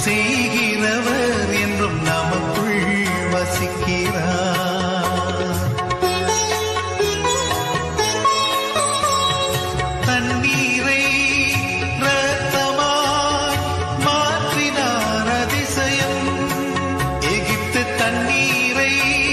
செய்கிறவர் என்றும் நமக்குள் வசிக்கிறார் தண்ணீரை இரத்தமாய் மாற்றினார் அதிசயம் எகிப்து தண்ணீரை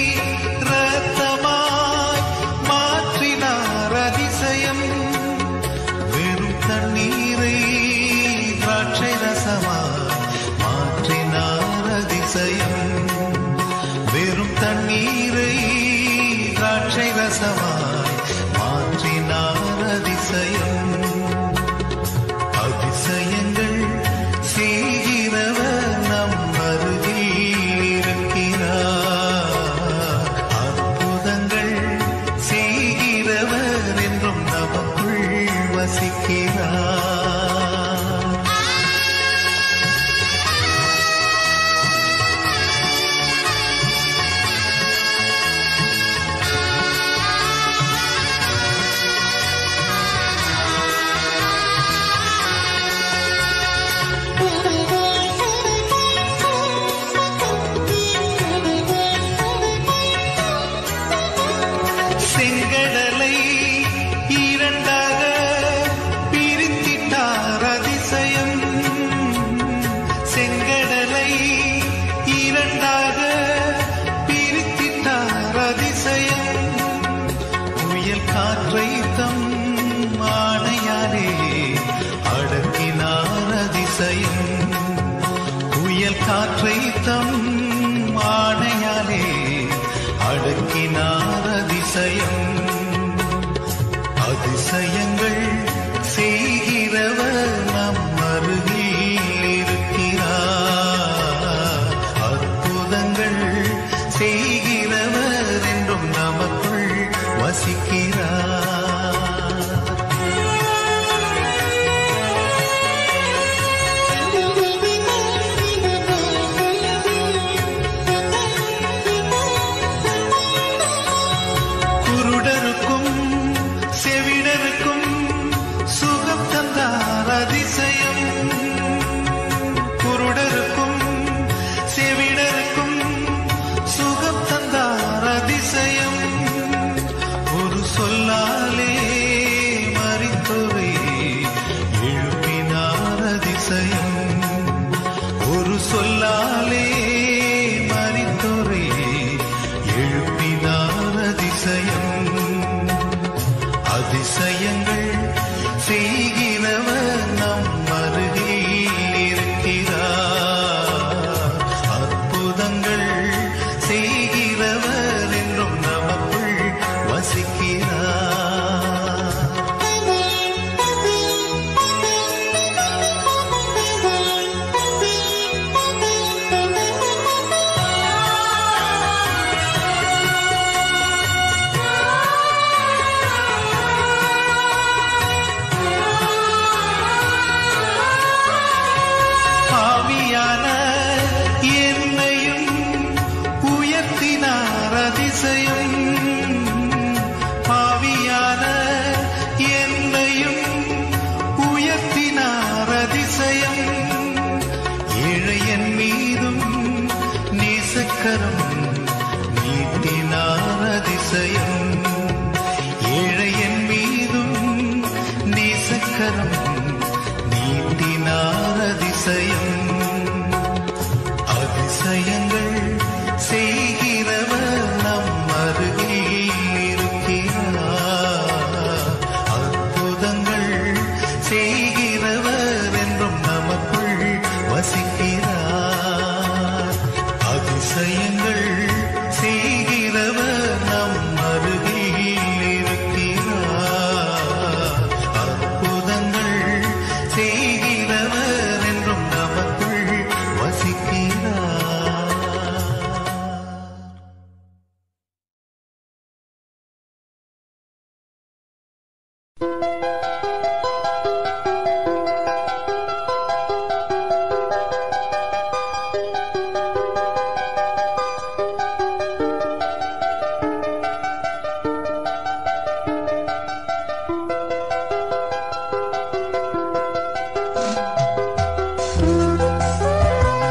இரத்தமாய் மாற்றினார் அதிசயம் வெறும் தண்ணீரை திராட்சை ரசமாய் மாற்றினார் அதிசயம் வெறும் தண்ணீரை திராட்சை ரசமாய் மாற்றினார் அதிசயம் அதிசயங்கள் செய்கிறவர் நம் அருகில் இருக்கிறார் அற்புதங்கள் செய்கிறவர் என்றும் நமக்குள் வசிக்கிறார் செங்கடலை இரண்டாக பிரித்திட்டார் அதிசயம் செங்கடலை இரண்டாக பிரித்திட்டார் அதிசயம் புயல் காற்றை தம் ஆணையாரே அடக்கினார் அதிசயம் புயல் காற்றை தம் ஆணையாரே அடக்கினார் அதிசயம் அதிசயங்கள் செய்கிறவர் நம் அருகில் இருக்கிறார் அற்புதங்கள் செய்கிறவர் என்றும் நமக்குள் வசிக்கிறார் குருடருக்கும் செவிடருக்கும் சுகம் தந்தார் அதிசயம் குருடருக்கும் செவிடருக்கும் சுகம் தந்தார் அதிசயம் ஒரு சொல்லாலே மறித்தோரை எழுப்பினார் அதிசயம் ஒரு சொல்லாலே மறித்தோரை எழுப்பினார் அதிசயம் அதிசயங்கள் செய்கிறவர் நம் அருகில் இருக்கிறார் அற்புதங்கள் செய்கிறவர் என்றும் நமக்குள் வசிக்கிறார் பாவியான என்னையும் உயர்த்தினார் அதிசயம் பாவியான என்னையும் உயர்த்தினார் அதிசயம் ஏழையன் மீதும் நேசக்கரம் நீட்டினார் அதிசயம் ஏழையன் மீதும் நேசக்கரம் நீட்டினார் அதிசயம் அதிசயங்கள் செய்கிறவர் நம் அருகில் இருக்கிறார் அற்புதங்கள் செய்கிறவர் என்றும் நமக்குள் வசிக்கிறார் அதிசயங்கள் செய்கிறவர் நம் அருகில் இருக்கிறார் அற்புதங்கள் செய்கிறவர் என்றும் நமக்குள் வசிக்கிறார் ஆ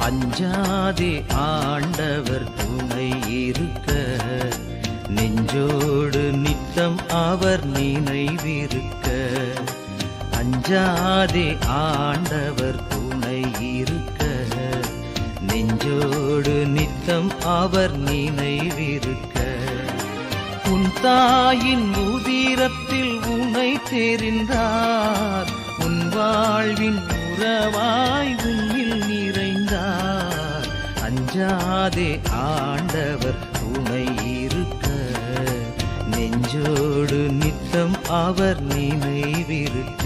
அஞ்சாதே ஆண்டவர் துணை இருக்க நெஞ்சோடு நித்தம் அவர் நினைவிருக்க அஞ்சாதே ஆண்டவர் துணை இருக்க நெஞ்சோடு நித்தம் அவர் நினைவிருக்க உன் தாயின் உதிரத்தில் உனை தெரிந்தார் உன் வாழ்வின் உறவாய் உன்னில் நிறைந்தார் அஞ்சாதே ஆண்டவர் துணை இருக்க நெஞ்சோடு நித்தம் அவர் நினைவிருக்க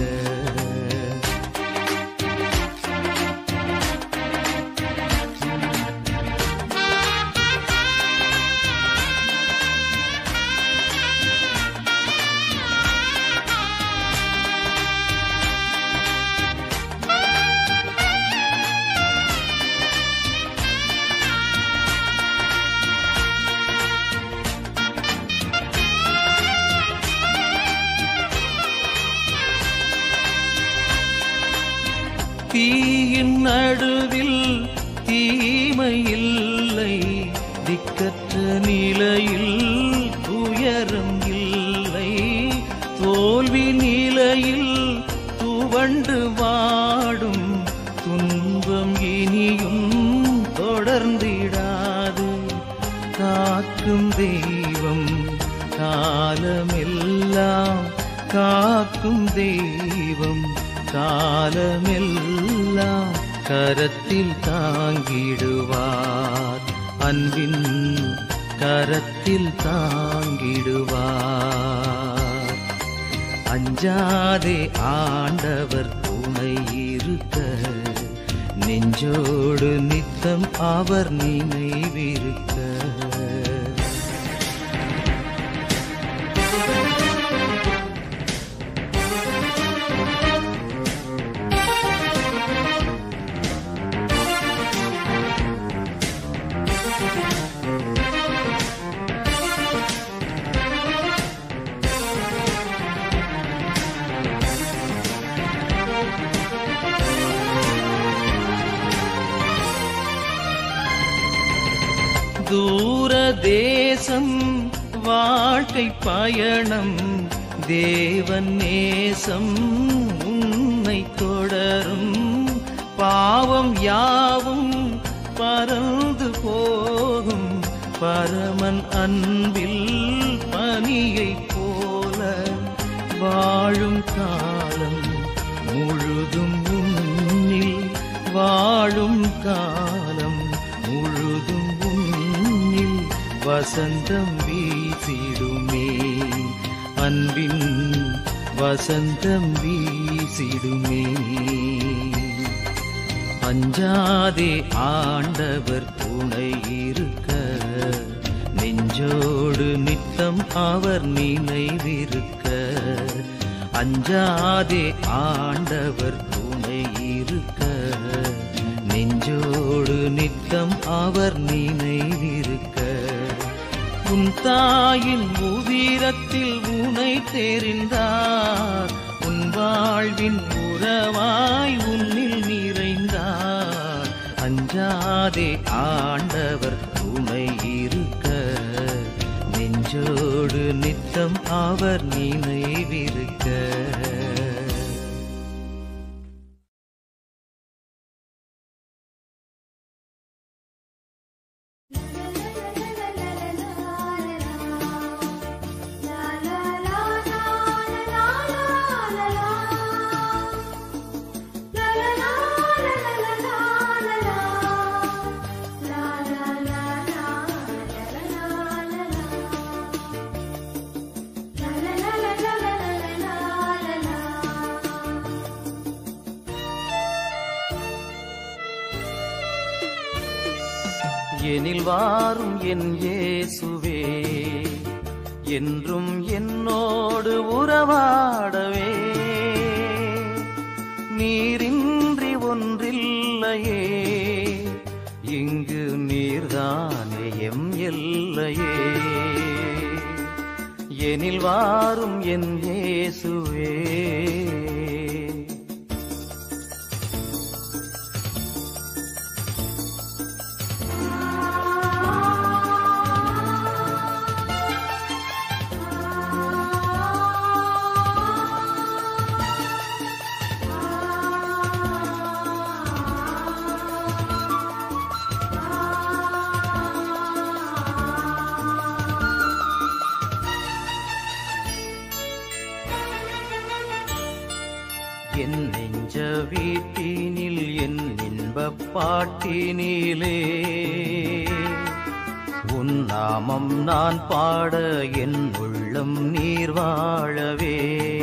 தீயின் நடுவில் தீமை இல்லை திக்கற்ற நிலையில் துயரம் இல்லை தோல்வி நிலையில் துவண்டு வாடும் துன்பம் இனியும் தொடர்ந்திடாது காக்கும் தெய்வம் காலமெல்லாம் காக்கும் தெய்வம் காலமெல்லாம் கரத்தில் தாங்கிடுவார் அன்பின் கரத்தில் தாங்கிடுவார் அஞ்சாதே ஆண்டவர் துணை இருக்க நெஞ்சோடு நித்தம் அவர் நினைவிருக்க தூர தேசம் வாழ்க்கை பயணம் தேவன் நேசம் உன்னை தொடரும் பாவம் யாவும் பறந்து போகும் பரமன் அன்பில் பனியைப் போல வாழும் காலம் முழுதும் உன்னில் வாழும் காலம் முழுதும் உன்னில் வசந்தம் வீசிடுமே அன்பின் வசந்தம் வீசிடுமே அஞ்சாதே ஆண்டவர் துணை இருக்க நெஞ்சோடு நித்தம் அவர் நினைவிருக்க அஞ்சாதே ஆண்டவர் துணை இருக்க நெஞ்சோடு நித்தம் அவர் நினைவிருக்க உன் தாயின் உதிரத்தில் உனை தெரிந்தார் உன் வாழ்வின் உறவாய் உன்னில் நிறைந்தார் அஞ்சாதே ஆண்டவர் துணை இருக்க நெஞ்சோடு நித்தம் அவர் நினைவிருக்க எனில் வாரும் என் இயேசுவே என்றும் என்னோடு உறவாடவே நீரின்றி ஒன்றில்லையே இங்கு நீர்தானே எம் எல்லையே எனில் வாரும் என் இயேசுவே என் நெஞ்ச வீட்டினில் என் இன்பப் பாட்டினிலே உன் நாமம் நான் பாட என் உள்ளம் நீர் வாழவே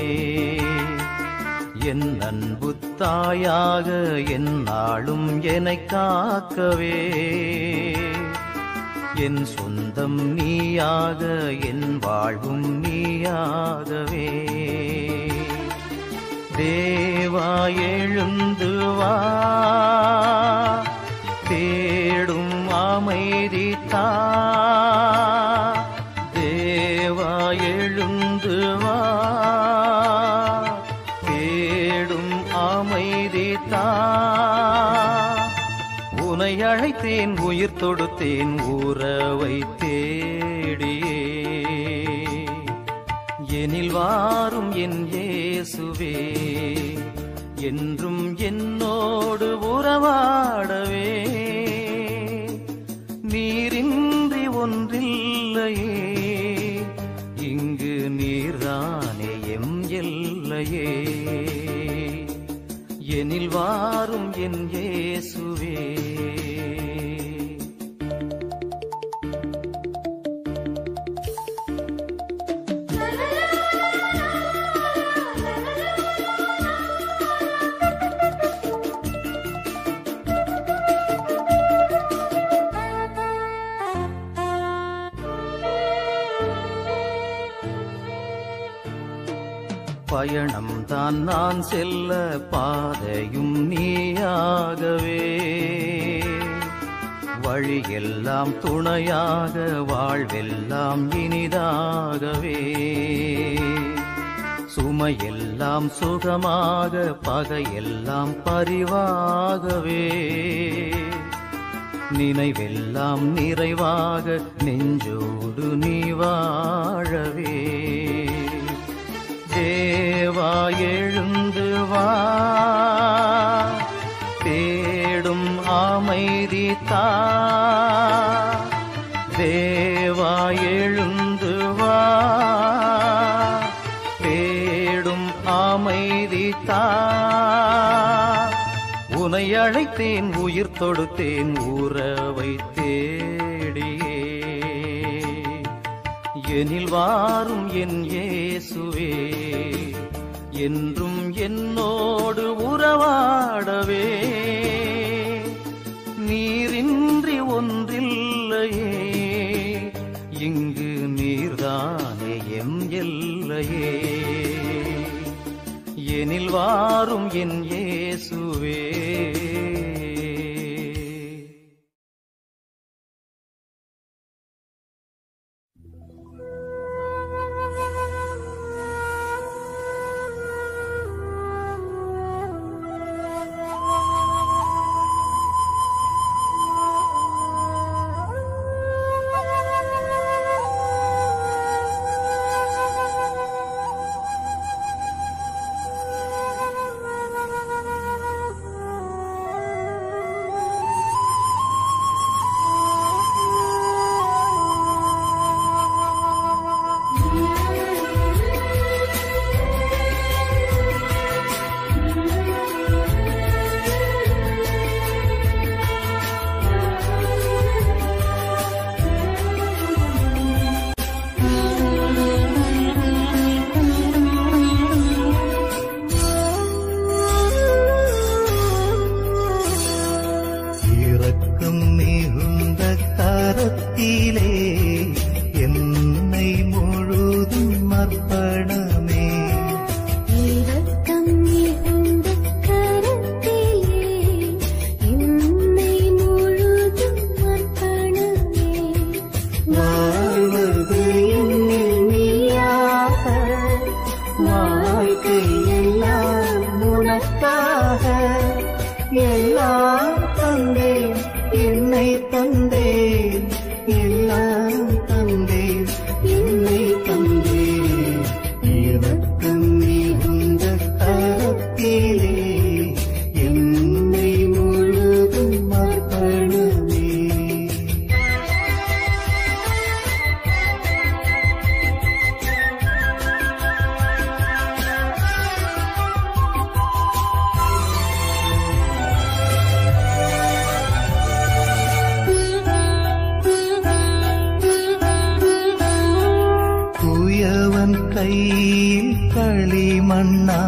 என் அன்பு தாயாக என் நாளும் என்னைக் காக்கவே என் சொந்தம் நீயாக என் வாழ்வும் நீயாகவே தேவா எழுந்து வா தேடும் அமைதி தா தேவா எழுந்து வா தேடும் அமைதி தா உனை அழைத்தேன் உயிர் தொடுத்தேன் உறவை தேடியே எனில் வாரும் என் இயேசுவே என்றும் என்னோடு உறவாடவே நீரின்றி ஒன்றில்லையே இங்கு நீர்தானே எம் எல்லையே எனில் வாரும் என் இயேசுவே பயணம் தான் நான் செல்ல பாதையும் நீயாகவே வழியெல்லாம் துணையாக வாழ்வெல்லாம் இனிதாகவே சுமையெல்லாம் சுகமாக பகையெல்லாம் பரிவாகவே நினைவெல்லாம் நிறைவாக நெஞ்சோடு நீ வாழவே தேவா எழுந்து வா தேடும் அமைதி தா தேவா எழுந்து வா தேடும் அமைதி தா உனை அழைத்தேன் உயிர் தொடுத்தேன் உறவை தேடியே எனில் வாரும் என் இயேசுவே என்றும் என்னோடு உறவாடவே நீரின்றி ஒன்றில்லையே இங்கு நீர்தானே எம் எல்லையே எனில் வாரும் என் இயேசுவே இறக்கம் மிகுந்த கரத்திலே என்னை முழுதும் அர்ப்பணமே இரக்கம் மிகுந்த கரத்திலே என்னை முழுதும் அர்ப்பணமே வாழ்வது என்னில் நீயாக வாழ்க்கை எல்லாம் உனக்காக எல்லாம் தந்தேன் என்னை தந்தேன் எல்லாம் தந்தேன் என்னை தந்தேன் இறக்கம் மிகுந்த கரத்திலே என்னை முழுதும் அர்ப்பணமே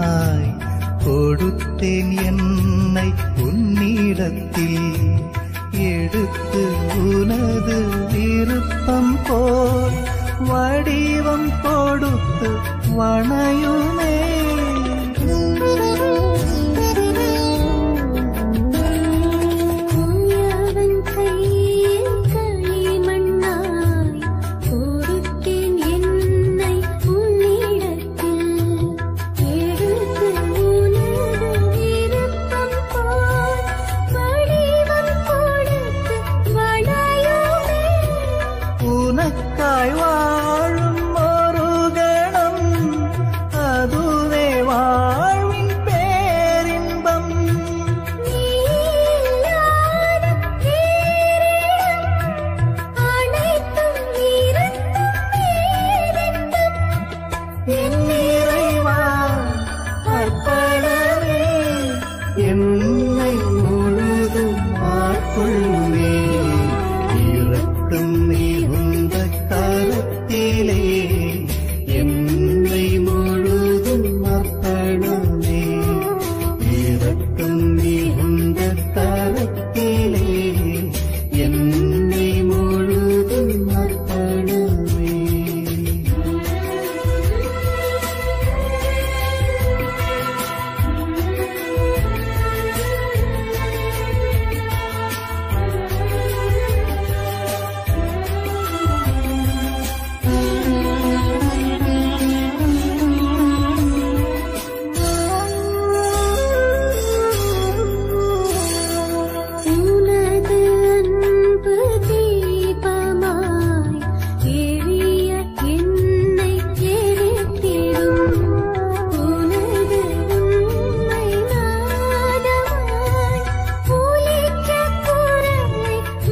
மண்ணாய் கொடுத்தேன் என்னை உன்னிடத்தில் எடுத்து உனது விருப்பம் போல் வடிவம் கொடுத்து வணையுமே உயவன் கையில் களிமண்ணாய் கொடுத்தேன் என்னை உன்னிடத்தில் எடுத்து உனது விருப்பம் போல் வடிவம் கொடுத்து வளையுமே உனக்காய் வாழும் ஒரு கணம் அதுவே வாழ்வின் பேரின்பம் நீ இல்லாத பேரிடம் அனைத்தும் இருந்தும் பேரின்பம் என் நிறைவா அர்ப்பணமே என்னை முழுதும் ஆட்கொள்ளுமே இரக்கம் மிகுந்த கரத்திலே என்னை முழுதும் அர்ப்பணமே இரக்கம் மிகுந்த கரத்திலே என்னை முழுதும் அர்ப்பணமே உனது அன்பு தீபமாய் எரிய என்னை எரித்திடும் உனது உண்மை நாதமாய் ஒலிக்க குரலை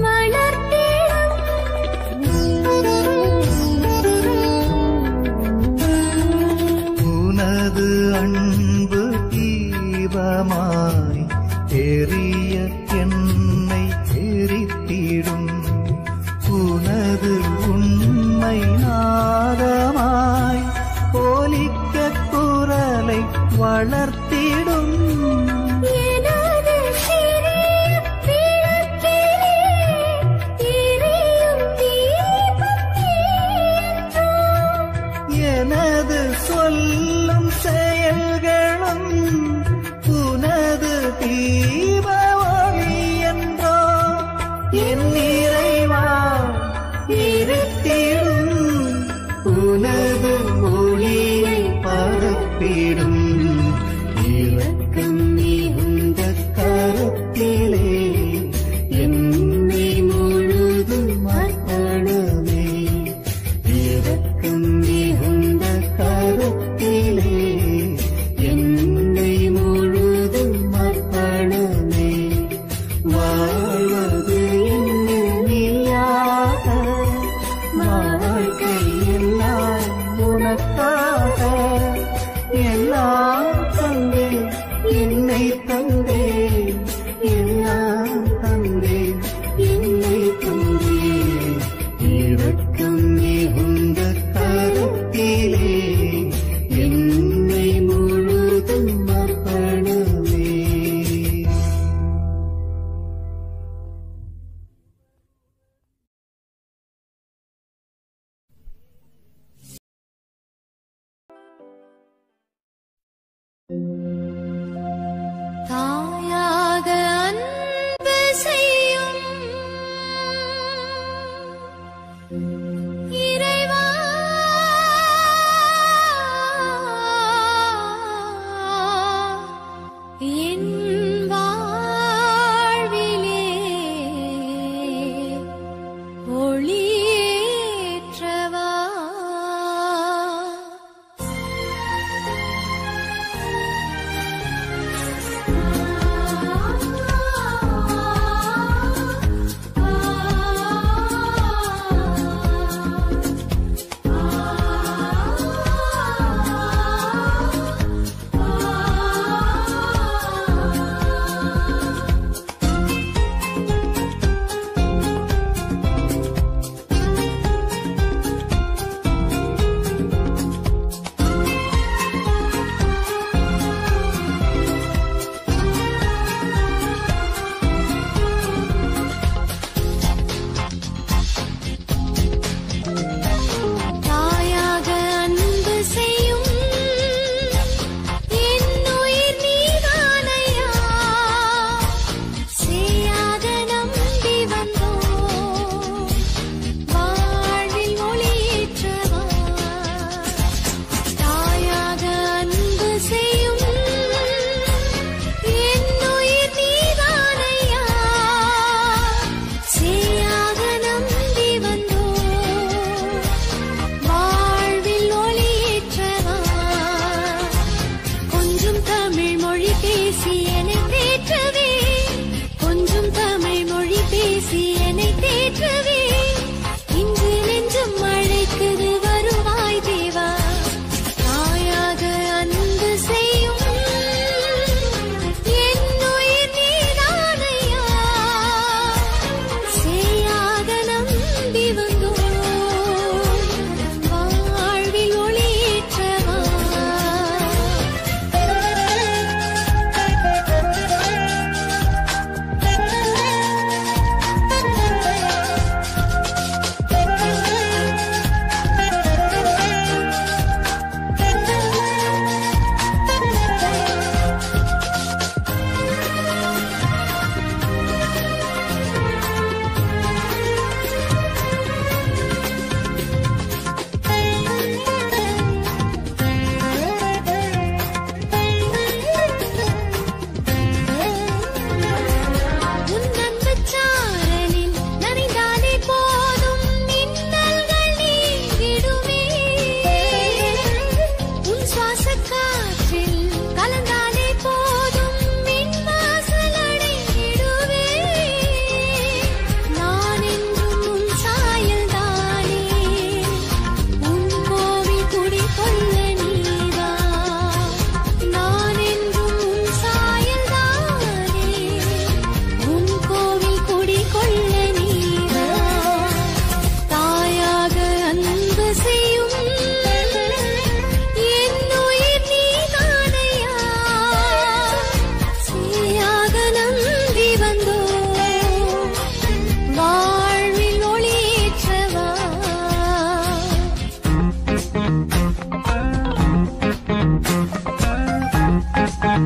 வளர்த்திடும் உனது அன்பு தீபமாய் எரிய என்னை எரித்திடும் உனது உண்மை நாதமாய் போலிக்க குரலை வளர்த்திடும் எனது சிறிய விளக்கிலே எரியும் தீபம் நீயன்றோ எனது சொல்லும் செயல்களும் உனது தீப ஒளி என்றோ என் இறைவா இருத்திடும் உனது மொழியை பரப்பிடும் இரக்கம்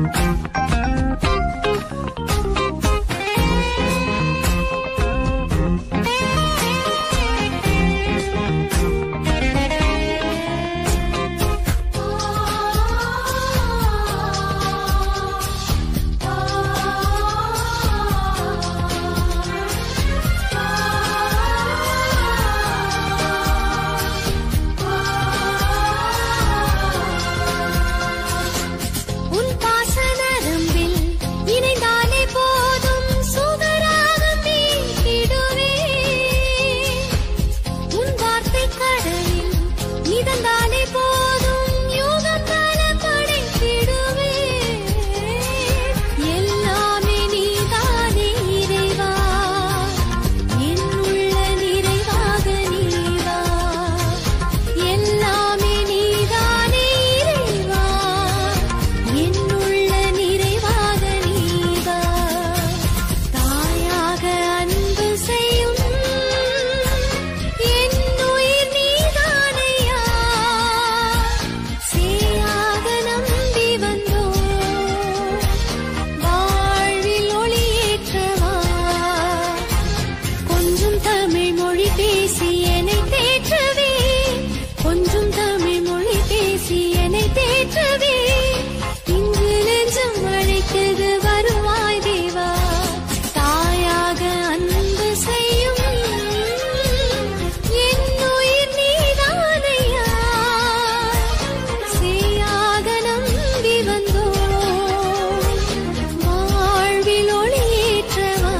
உன் பாச நரம்பில் இணைந்தாலே போதும் சுகராகம் மீட்டிடுவே உன் வார்த்தை கடலில் மிதந்தாலே போதும் யோகம் பல படைத்திடுவே எல்லாமே நீதானே இறைவா என்னுள்ள நிறைவாக நீவா எல்லாமே நீதானே இறைவா என்னுள்ள நிறைவாக நீவா தாயாக அன்பு செய்யும் என் உயிர் நீதானையா சேயாக நம்பி வந்தோ வாழ்வில் ஒளியேற்றவா கொஞ்சம் தமிழ் மொழி பேசி என்னை தேற்றவே கொஞ்சம் தமிழ் மொழி பேசி என்னை தேற்றவே இங்கு நெஞ்சம் அழைத்தது வருவாய் தேவா தாயாக அன்பு செய்யும் என் உயிர் நீதானையா சேயாக நம்பி வந்தோ வாழ்வில் ஒளியேற்றவா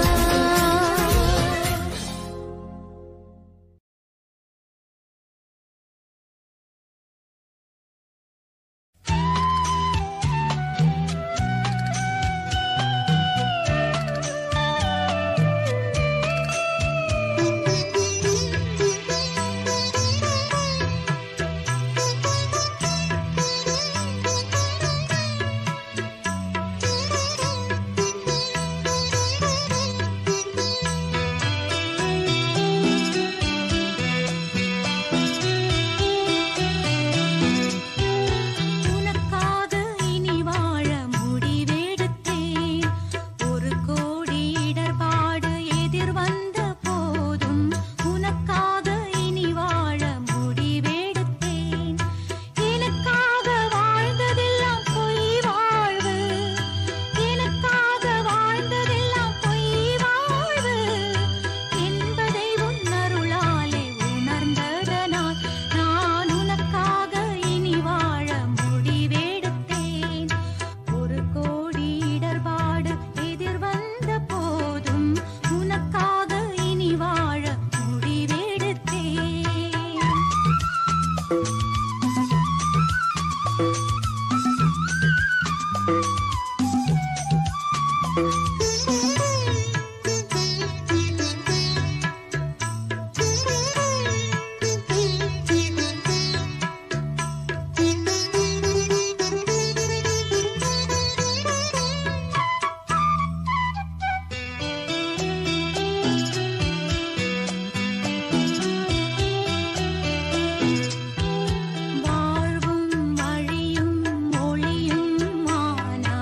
உனக்காக இனி வாழ முடிவெடுத்தேன் ஒரு கோடி இடர்பாடு எதிர் வந்த போதும் உனக்காக இனி வாழ முடிவெடுத்தேன் எனக்காக வாழ்ந்ததெல்லாம் பொய் வாழ்வு எனக்காக வாழ்ந்ததெல்லாம் பொய் வாழ்வு என்பதை உன்னருளாலே உணர்ந்ததனால் நான் உனக்காக இனி வாழ முடிவெடுத்தேன் ஒரு கோடி இடர்பாடு எதிர் வந்த போதும் உனக்காக இனி வாழ முடிவெடுத்தேன் வாழ்வும் வழியும் ஒளியும் ஆனா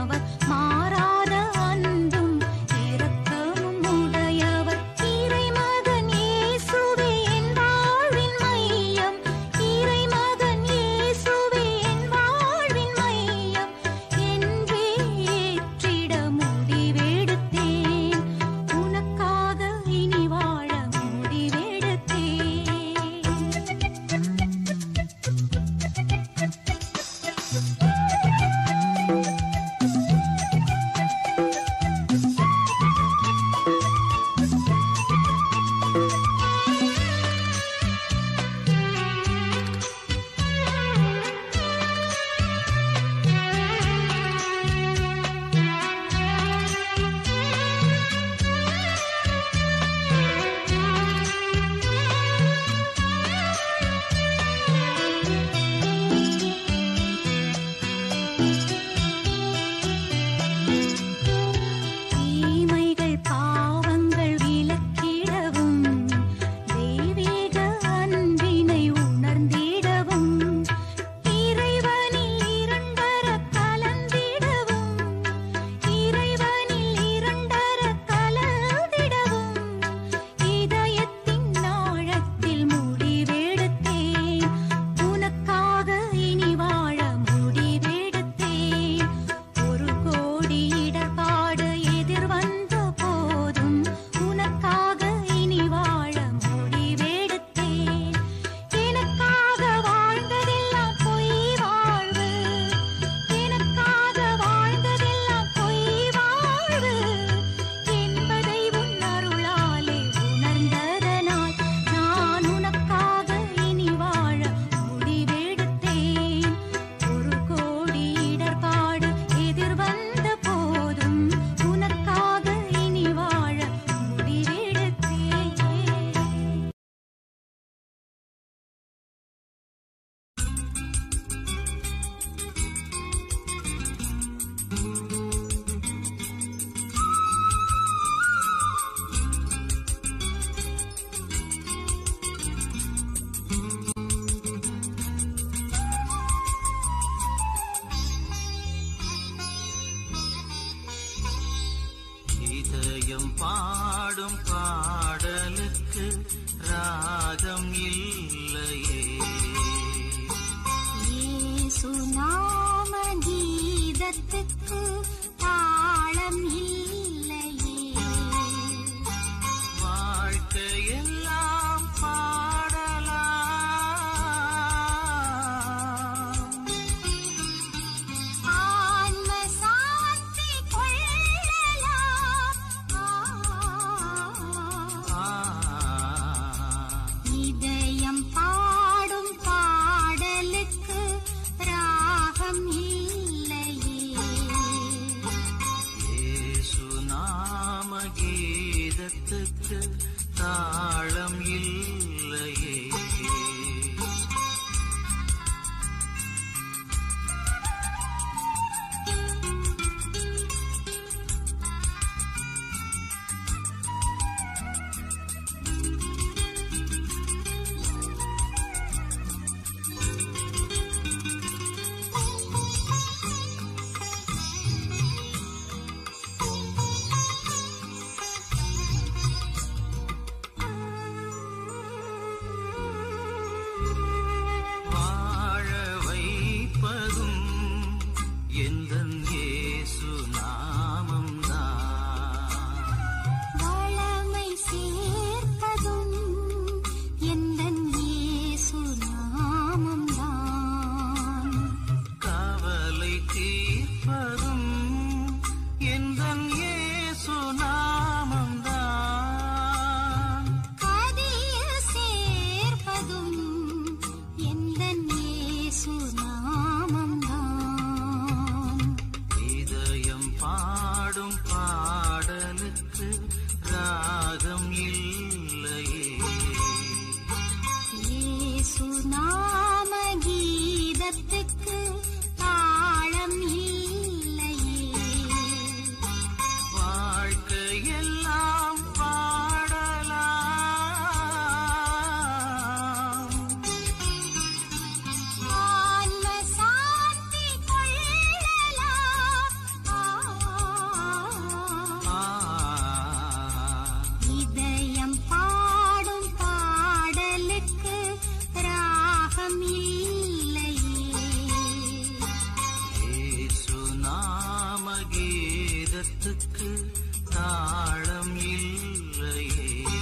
பாடும் பாடலுக்கு ராகம் இல்லையே இயேசு நாம கீதத்துக்கு தாளம் இல்லையே வாழ்க்கையெல்லாம் பாடலாம் ஆன்ம சாந்தி கொள்ளலாம் ஆ, இதயம் பாடும் பாடலுக்கு ராகம் இல்லையே இயேசு நாம கீதத்துக்கு தாளம் இல்லையே வாழ வைப்பதும் எந்தன் இயேசு நாமம்தான் வளமை சேர்ப்பதும் எந்தன் இயேசு நாமம்தான் கவலை தீர்ப்பதும் எந்தன் இயேசு நாமம்தான் கதியில் சேர்ப்பதும் எந்தன் இயேசு நாமம்தான் இதயம் பாடும் பாடலுக்கு ராகம் இல்லையே இயேசு நாம கீதத்துக்கு தாளம் இல்லையே வாழ்க்கையெல்லாம் பாடலாம் ஆன்ம சாந்தி கொள்ளலாம் ஆ, இதயம் பாடும் பாடலுக்கு ராகம் இல்லையே இயேசு நாம கீதத்துக்கு தாளம் இல்லையே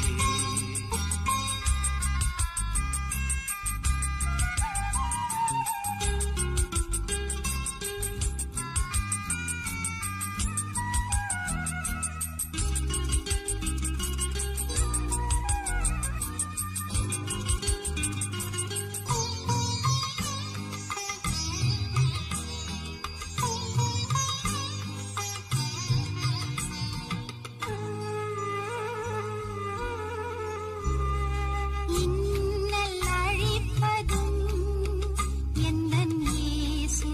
இன்னல் அழிப்பதும் எந்தன் இயேசு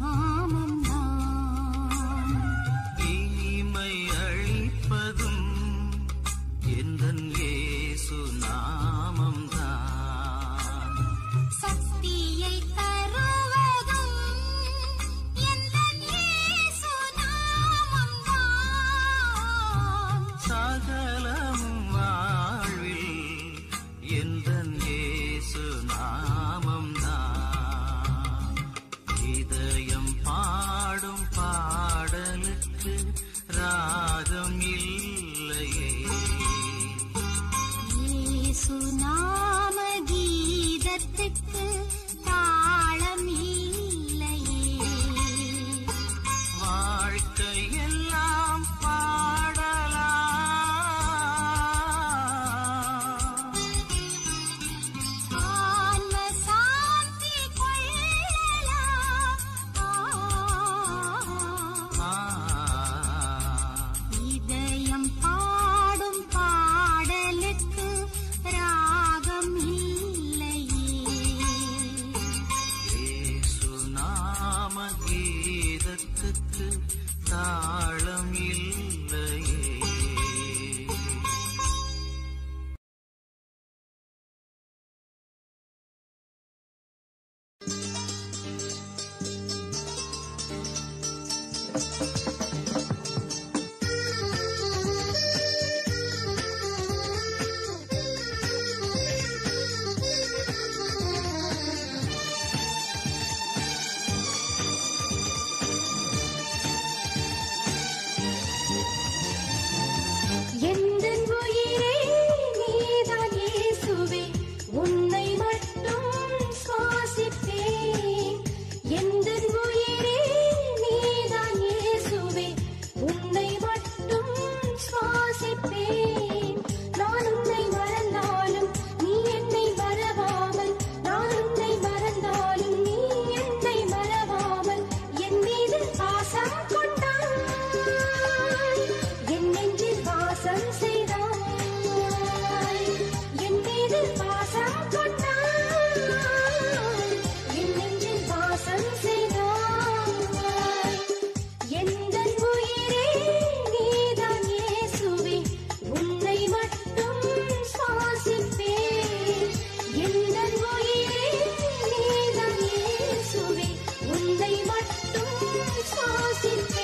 நாமம்தான் இனிமை அழிப்பதும் எந்தன் இயேசு நாமம்தான் சக்தியை தருவதும் எந்தன் இயேசு நாமம்தான் சகலமும் வாழ்வில் எந்தன் இயேசு நாமம்தான் இதயம் பாடும் பாடலுக்கு ராகம் இல்லையே இயேசு நாம கீதத்துக்கு தாளம் இல்லையே வாழ்க்கையெல்லாம் பாடலாம் ஆன்ம சாந்தி கொள்ளலாம் ஆ, இதயம் பாடும் பாடலுக்கு ராகம் இல்லையே இயேசு நாம கீதத்துக்கு தாளம் இல்லையே ஆ சின்ன